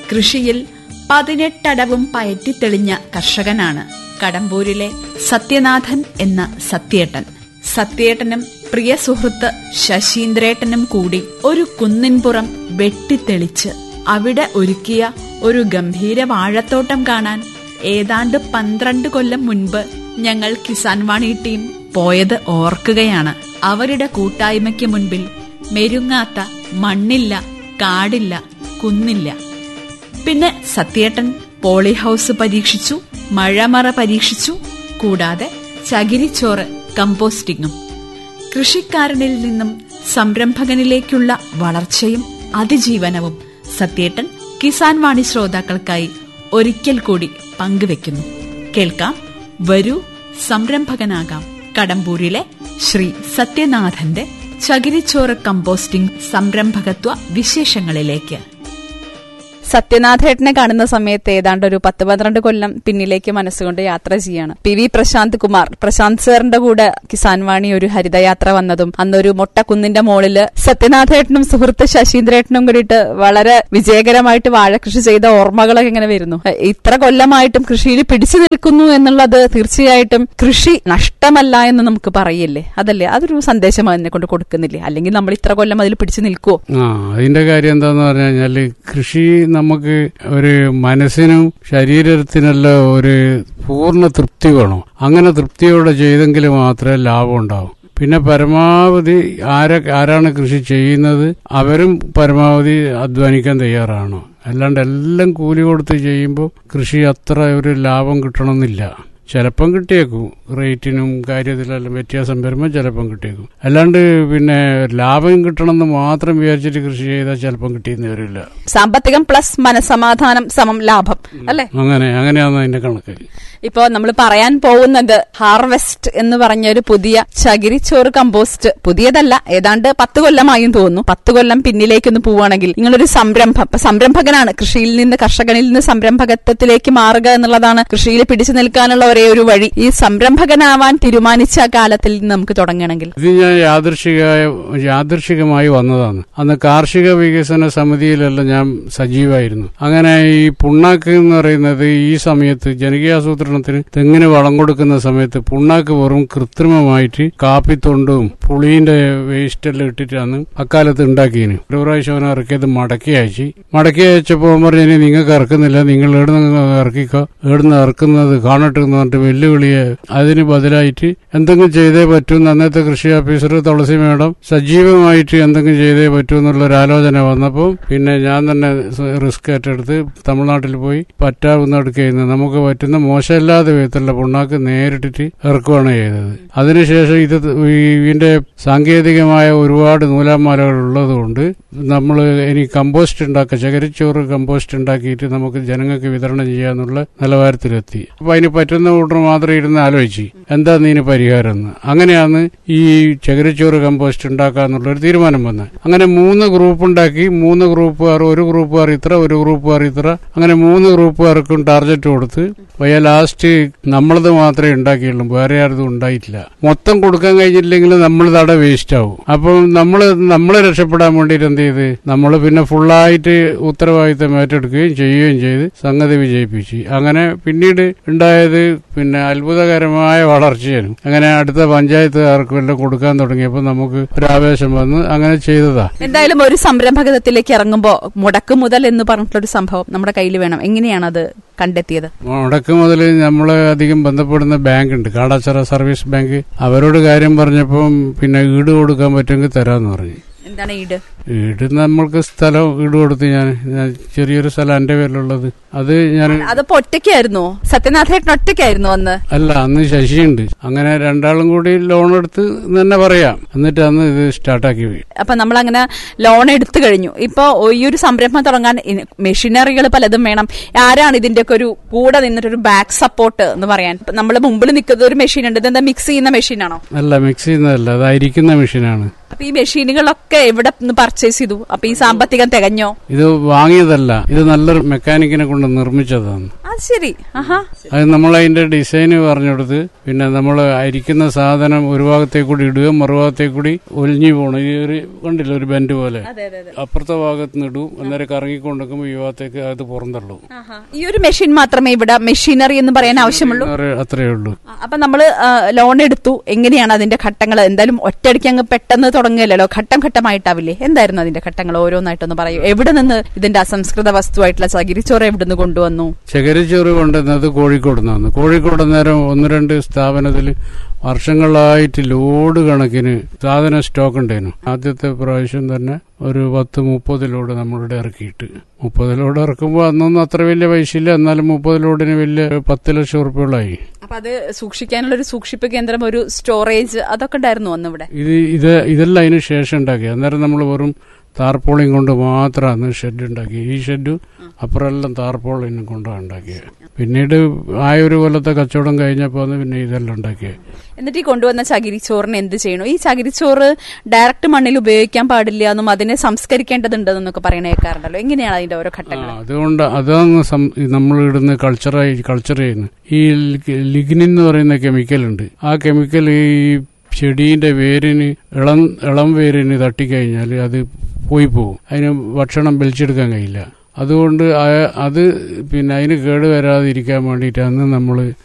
കൃഷിയിൽ പതിനെട്ടടവും പയറ്റിത്തെളിഞ്ഞ കർഷകനാണ് കടമ്പൂരിലെ സത്യനാഥൻ എന്ന സത്യേട്ടൻ സത്യേട്ടനും പ്രിയ സുഹൃത്ത് ശശീന്ദ്രേട്ടനും കൂടി ഒരു കുന്നിൻപുറം വെട്ടിത്തെളിച്ച് അവിടെ ഒരുക്കിയ ഒരു ഗംഭീര വാഴത്തോട്ടം കാണാൻ ഏതാണ്ട് പന്ത്രണ്ട് കൊല്ലം മുൻപ് ഞങ്ങൾ കിസാൻ വാണി ടീം പോയത് ഓർക്കുകയാണ് അവരുടെ കൂട്ടായ്മയ്ക്ക് മുൻപിൽ മെരുങ്ങാത്ത മണ്ണില്ല കാടില്ല കുന്നില്ല പിന്നെ സത്യേട്ടൻ പോളി ഹൗസ് പരീക്ഷിച്ചു മഴമറ പരീക്ഷിച്ചു കൂടാതെ ചകിരിച്ചോറ് കമ്പോസ്റ്റിങ്ങും കൃഷിക്കാരനിൽ നിന്നും സംരംഭകനിലേക്കുള്ള വളർച്ചയും അതിജീവനവും സത്യേട്ടൻ കിസാൻ വാണി ശ്രോതാക്കൾക്കായി ഒരിക്കൽ കൂടി പങ്കുവെക്കുന്നു കേൾക്കാം വരൂ സംരംഭകനാകാം കടമ്പൂരിലെ ശ്രീ സത്യനാഥന്റെ ചകിരിച്ചോറ് കമ്പോസ്റ്റിംഗ് സംരംഭകത്വ വിശേഷങ്ങളിലേക്ക് സത്യനാഥേട്ടനെ കാണുന്ന സമയത്ത് ഏതാണ്ട് ഒരു പത്ത് പന്ത്രണ്ട് കൊല്ലം പിന്നിലേക്ക് മനസ്സുകൊണ്ട് യാത്ര ചെയ്യാണ് പി വി പ്രശാന്ത് കുമാർ പ്രശാന്ത് സാറിന്റെ കൂടെ കിസാൻ വാണി ഒരു ഹരിതയാത്ര വന്നതും അന്നൊരു മൊട്ടക്കുന്നിന്റെ മോളില് സത്യനാഥേട്ടനും സുഹൃത്ത് ശശീന്ദ്രേട്ടനും കൂടിയിട്ട് വളരെ വിജയകരമായിട്ട് വാഴകൃഷി ചെയ്ത ഓർമ്മകളൊക്കെ ഇങ്ങനെ വരുന്നു എ, ഇത്ര കൊല്ലമായിട്ടും കൃഷിയിൽ പിടിച്ചു നിൽക്കുന്നു എന്നുള്ളത് തീർച്ചയായിട്ടും കൃഷി നഷ്ടമല്ല എന്ന് നമുക്ക് പറയില്ലേ അതല്ലേ അതൊരു സന്ദേശം അതിനെ കൊണ്ട് കൊടുക്കുന്നില്ലേ അല്ലെങ്കിൽ നമ്മൾ ഇത്ര കൊല്ലം അതിൽ പിടിച്ചു നിൽക്കുവോ ആ അതിന്റെ കാര്യം എന്താന്ന് പറഞ്ഞു കഴിഞ്ഞാല് കൃഷി നമുക്ക് ഒരു മനസ്സിനും ശരീരത്തിനെല്ലാം ഒരു പൂർണ്ണ തൃപ്തി വേണം അങ്ങനെ തൃപ്തിയോടെ ചെയ്തെങ്കിൽ മാത്രമേ ലാഭം ഉണ്ടാവും പിന്നെ പരമാവധി ആര ആരാണ് കൃഷി ചെയ്യുന്നത് അവരും പരമാവധി അധ്വാനിക്കാൻ തയ്യാറാണ് അല്ലാണ്ട് എല്ലാം കൂലി കൊടുത്ത് ചെയ്യുമ്പോൾ കൃഷി അത്ര ഒരു ലാഭം കിട്ടണമെന്നില്ല ചിലപ്പം കിട്ടിയേക്കും റേറ്റിനും കാര്യത്തിലെല്ലാം വ്യത്യാസം വരുമ്പോൾ ചിലപ്പം കിട്ടിയേക്കും അല്ലാണ്ട് പിന്നെ ലാഭം കിട്ടണമെന്ന് മാത്രം വിചാരിച്ചിട്ട് കൃഷി ചെയ്താൽ ചിലപ്പം കിട്ടിയെന്ന് വരില്ല സാമ്പത്തികം പ്ലസ് മനസമാധാനം സമം ലാഭം അല്ലെ അങ്ങനെ അങ്ങനെയാണ് അതിന്റെ കണക്ക് ഇപ്പോ നമ്മൾ പറയാൻ പോകുന്നത് ഹാർവെസ്റ്റ് എന്ന് പറഞ്ഞ ഒരു പുതിയ ചകിരിച്ചോറ് കമ്പോസ്റ്റ് പുതിയതല്ല ഏതാണ്ട് പത്ത് കൊല്ലമായും തോന്നുന്നു പത്ത് കൊല്ലം പിന്നിലേക്കൊന്ന് പോവുകയാണെങ്കിൽ നിങ്ങളൊരു സംരംഭം ഇപ്പൊ സംരംഭകനാണ് കൃഷിയിൽ നിന്ന് കർഷകനിൽ നിന്ന് സംരംഭകത്വത്തിലേക്ക് മാറുക എന്നുള്ളതാണ് കൃഷിയിൽ പിടിച്ചു നിൽക്കാനുള്ള ഒരേ ഒരു വഴി ഈ സംരംഭകനാവാൻ തീരുമാനിച്ച ആ കാലത്തിൽ നിന്ന് നമുക്ക് തുടങ്ങണമെങ്കിൽ ഇത് ഞാൻ യാദൃശിക യാദൃശികമായി വന്നതാണ് അന്ന് കാർഷിക വികസന സമിതിയിലെല്ലാം ഞാൻ സജീവമായിരുന്നു അങ്ങനെ ഈ പുണ്ണാക്ക് എന്ന് പറയുന്നത് ഈ സമയത്ത് ജനകീയാസൂത്രണത്തിന് തെങ്ങിന് വളം കൊടുക്കുന്ന സമയത്ത് പുണ്ണാക്ക് വെറും കൃത്രിമമായിട്ട് കാപ്പിത്തൊണ്ടും പുളീന്റെ വേസ്റ്റ് എല്ലാം ഇട്ടിട്ടാണ് അക്കാലത്ത് ഉണ്ടാക്കിയതിന് ഒരു പ്രാവശ്യം അവനെ ഇറക്കിയത് മടക്കി അയച്ചു മടക്കി അയച്ചപ്പോൾ അവൻ പറഞ്ഞു "ഇനി നിങ്ങൾക്ക് ഇറക്കുന്നില്ല നിങ്ങൾ എവിടുന്ന് ഇറക്കിക്കോ എവിടുന്ന് ഇറക്കുന്നത് കാണട്ടെ എന്ന് പറഞ്ഞിട്ട് വെല്ലുവിളിയെ അതിന് ബദലായിട്ട് എന്തെങ്കിലും ചെയ്തേ പറ്റൂ എന്ന് അന്നത്തെ കൃഷി ഓഫീസർ തുളസി മേഡം സജീവമായിട്ട് എന്തെങ്കിലും ചെയ്തേ പറ്റൂ എന്നുള്ള ഒരു ആലോചന വന്നപ്പോൾ പിന്നെ ഞാൻ തന്നെ റിസ്ക് ഏറ്റെടുത്ത് തമിഴ്നാട്ടിൽ പോയി പറ്റാവുന്ന എടുക്കുന്നത് നമുക്ക് പറ്റുന്ന മോശമില്ലാത്ത വിധത്തിലുള്ള പുണ്ണാക്ക് നേരിട്ടിട്ട് ഇറക്കുകയാണ് ചെയ്തത് അതിനുശേഷം ഇത് ഈ ഇതിന്റെ സാങ്കേതികമായ ഒരുപാട് നൂലാമാലകൾ ഉള്ളതുകൊണ്ട് നമ്മൾ ഇനി കമ്പോസ്റ്റ് ഉണ്ടാക്കുക ചകരിച്ചോറ് കമ്പോസ്റ്റ് ഉണ്ടാക്കിയിട്ട് നമുക്ക് ജനങ്ങൾക്ക് വിതരണം ചെയ്യാന്നുള്ള നിലവാരത്തിലെത്തി അപ്പൊ അതിന് പറ്റുന്ന കൂട്ടർ മാത്രം ഇരുന്ന് ആലോചിച്ച് എന്താ നീന് പരിഹാരം എന്ന് അങ്ങനെയാണ് ഈ ചകിരിച്ചോറ് കമ്പോസ്റ്റ് ഉണ്ടാക്കാന്നുള്ള ഒരു തീരുമാനം വന്നത് അങ്ങനെ മൂന്ന് ഗ്രൂപ്പ് ഉണ്ടാക്കി മൂന്ന് ഗ്രൂപ്പുകാർ ഒരു ഗ്രൂപ്പുകാർ ഇത്ര ഒരു ഗ്രൂപ്പുകാർ ഇത്ര അങ്ങനെ മൂന്ന് ഗ്രൂപ്പുകാർക്കും ടാർഗറ്റ് കൊടുത്ത് വയ്യ ലാസ്റ്റ് നമ്മളത് മാത്രമേ ഉണ്ടാക്കിയുള്ളൂ വേറെ ആരും ഉണ്ടായിട്ടില്ല മൊത്തം കൊടുക്കാൻ കഴിഞ്ഞില്ലെങ്കിൽ നമ്മളത് അവിടെ വേസ്റ്റ് ആവും അപ്പം നമ്മൾ നമ്മളെ രക്ഷപ്പെടാൻ വേണ്ടിയിട്ട് എന്ത് ചെയ്ത് നമ്മൾ പിന്നെ ഫുള്ളായിട്ട് ഉത്തരവാദിത്തം ഏറ്റെടുക്കുകയും ചെയ്യുകയും ചെയ്ത് സംഗതി വിജയിപ്പിച്ചു അങ്ങനെ പിന്നീട് ഉണ്ടായത് പിന്നെ അത്ഭുതകരമായ വളർച്ചയാണ് അങ്ങനെ അടുത്ത പഞ്ചായത്തുകാർക്കും എല്ലാം കൊടുക്കാൻ തുടങ്ങിയപ്പോൾ നമുക്ക് ഒരു ആവേശം വന്ന് അങ്ങനെ ചെയ്തതാ എന്തായാലും ഒരു സംരംഭകത്വത്തിലേക്ക് ഇറങ്ങുമ്പോൾ മുടക്ക് മുതൽ എന്ന് പറഞ്ഞിട്ടുള്ളൊരു സംഭവം നമ്മുടെ കയ്യിൽ വേണം എങ്ങനെയാണ് അത് കണ്ടെത്തിയത് മുടക്ക് മുതൽ നമ്മൾ അധികം ബന്ധപ്പെടുന്ന ബാങ്ക് ഉണ്ട് കാടാച്ചറ സർവീസ് ബാങ്ക് അവരോട് കാര്യം പറഞ്ഞപ്പം പിന്നെ ഈട് കൊടുക്കാൻ പറ്റുമെങ്കിൽ തരാമെന്ന് പറഞ്ഞു എന്താണ് ഈട് ഈട് നമ്മൾക്ക് സ്ഥലം ഈട് കൊടുത്ത് ഞാൻ ഞാൻ ചെറിയൊരു സ്ഥലം എന്റെ പേരിലുള്ളത് അത് ഞാൻ അതിപ്പോ ഒറ്റയ്ക്കായിരുന്നോ സത്യനാഥേട്ടൻ ഒറ്റയ്ക്കായിരുന്നു അന്ന് അല്ല അന്ന് ശശിയുണ്ട് അങ്ങനെ രണ്ടാളും കൂടി ലോൺ എടുത്ത് എന്ന് തന്നെ പറയാം എന്നിട്ട് അന്ന് ഇത് സ്റ്റാർട്ടാക്കി പോയി അപ്പൊ നമ്മൾ അങ്ങനെ ലോൺ എടുത്തു കഴിഞ്ഞു ഇപ്പൊ ഈ ഒരു സംരംഭം തുടങ്ങാൻ മെഷീനറികൾ പലതും വേണം ആരാണ് ഇതിന്റെ ഒക്കെ ഒരു കൂടെ നിന്നിട്ട് ഒരു ബാക്ക് സപ്പോർട്ട് എന്ന് പറയാൻ നമ്മൾ മുമ്പിൽ നിൽക്കുന്ന ഒരു മെഷീൻ ഉണ്ട് ഇതെന്താ മിക്സ് ചെയ്യുന്ന മെഷീനാണോ അല്ല മിക്സ് ചെയ്യുന്നതല്ല അത് അരിക്കുന്ന മെഷീനാണ് അപ്പൊ ഈ മെഷീനുകളൊക്കെ എവിടെ നിന്ന് പർച്ചേസ് പർച്ചേസ് ചെയ്തു അപ്പൊ ഈ സാമ്പത്തികം തികഞ്ഞോ ഇത് വാങ്ങിയതല്ല ഇത് നല്ലൊരു മെക്കാനിക്കിനെ കൊണ്ട് നിർമ്മിച്ചതാണ് അത് ശരി ആഹാ അത് നമ്മൾ അതിന്റെ ഡിസൈന് പറഞ്ഞു കൊടുത്ത് പിന്നെ നമ്മൾ അരിക്കുന്ന സാധനം ഒരു ഭാഗത്തേക്ക് കൂടി ഇടുക മറുഭാഗത്തേക്ക് കൂടി ഒലിഞ്ഞു പോകണം ഈ ഒരു കണ്ടില്ല ഒരു ബെൻഡ് പോലെ അപ്പുറത്തെ ഭാഗത്ത് നിന്ന് ഇടും അന്നേരം കറങ്ങിക്കൊണ്ടിരിക്കുമ്പോൾ ഈ ഭാഗത്തേക്ക് അത് പുറന്തള്ളും ഈ ഒരു മെഷീൻ മാത്രമേ ഇവിടെ മെഷീനറി എന്ന് പറയാൻ ആവശ്യമുള്ളൂ അത്രയേ ഉള്ളൂ ആ, അപ്പൊ നമ്മള് ആ, ലോൺ എടുത്തു എങ്ങനെയാണ് അതിന്റെ ഘട്ടങ്ങൾ എന്തായാലും ഒറ്റയടിക്ക് അങ്ങ് പെട്ടെന്ന് തുടങ്ങുകയല്ലോ ഘട്ടം ഘട്ടമായിട്ടാവില്ലേ എന്തായിരുന്നു അതിന്റെ ഘട്ടങ്ങൾ ഓരോന്നായിട്ടൊന്ന് പറയൂ എവിടെ നിന്ന് ഇതിന്റെ അസംസ്കൃത വസ്തുവായിട്ടുള്ള ചകിരിച്ചോറ് എവിടെ നിന്ന് കൊണ്ടുവന്നു ചകരിച്ചോറ് കൊണ്ടുവന്നത് കോഴിക്കോട് നിന്നാണ് കോഴിക്കോട് നേരം ഒന്ന് രണ്ട് സ്ഥാപനത്തിൽ വർഷങ്ങളായിട്ട് ലോഡ് കണക്കിന് സാധന സ്റ്റോക്ക് ഉണ്ടായിരുന്നു ആദ്യത്തെ പ്രാവശ്യം തന്നെ ഒരു പത്ത് മുപ്പത് ലോഡ് നമ്മളിവിടെ ഇറക്കിയിട്ട് മുപ്പത് ലോഡ് ഇറക്കുമ്പോൾ അന്നൊന്നും അത്ര വലിയ പൈസ ഇല്ല എന്നാലും മുപ്പത് ലോഡിന് വലിയ പത്ത് ലക്ഷം ഉറുപ്പ്യോളായി അപ്പൊ അത് സൂക്ഷിക്കാനുള്ള ഒരു സൂക്ഷിപ്പ് കേന്ദ്രം ഒരു സ്റ്റോറേജ് അതൊക്കെ ഉണ്ടായിരുന്നു അന്ന് ഇവിടെ ഇത് ഇത് ഇതെല്ലാം അതിന് ശേഷം ഉണ്ടാക്കി അന്നേരം നമ്മൾ വെറും താർപോളിയും കൊണ്ട് മാത്രമാണ് ഷെഡ് ഉണ്ടാക്കി ഈ ഷെഡ് അപ്പുറമെല്ലാം താർപോളിനും കൊണ്ടാണ് ഉണ്ടാക്കിയത് പിന്നീട് ആ ഒരു കൊല്ലത്തെ കച്ചവടം കഴിഞ്ഞപ്പോൾ ആണ് പിന്നെ ഇതെല്ലാം ഉണ്ടാക്കിയത് എന്നിട്ട് ഈ കൊണ്ടുവന്ന ചകിരിച്ചോറിന് എന്ത് ചെയ്യണം ഈ ചകിരിച്ചോറ് ഡയറക്റ്റ് മണ്ണിൽ ഉപയോഗിക്കാൻ പാടില്ല എന്നും അതിനെ സംസ്കരിക്കേണ്ടതുണ്ടെന്നൊക്കെ പറയണ കേൾക്കാറുണ്ടല്ലോ എങ്ങനെയാണ് അതിന്റെ ഓരോ ആ, ഘട്ടങ്ങൾ അതുകൊണ്ട് അതാണ് സം- നമ്മൾ ഇടുന്ന കൾച്ചറായി കൾച്ചർ ചെയ്യുന്നത് ഈ ലിഗ്- ലിഗ്നിൻ എന്ന് പറയുന്ന കെമിക്കൽ ഉണ്ട് ആ കെമിക്കൽ ഈ ചെടീന്റെ വേരിന് ഇളം ഇളം വേരിന് തട്ടിക്കഴിഞ്ഞാൽ അത് പോയി പോകും അതിന് ഭക്ഷണം വലിച്ചെടുക്കാൻ കഴിയില്ല അതുകൊണ്ട് ആ- അത് പിന്നെ അതിന് കേട് വരാതിരിക്കാൻ വേണ്ടിയിട്ടാണ് നമ്മൾ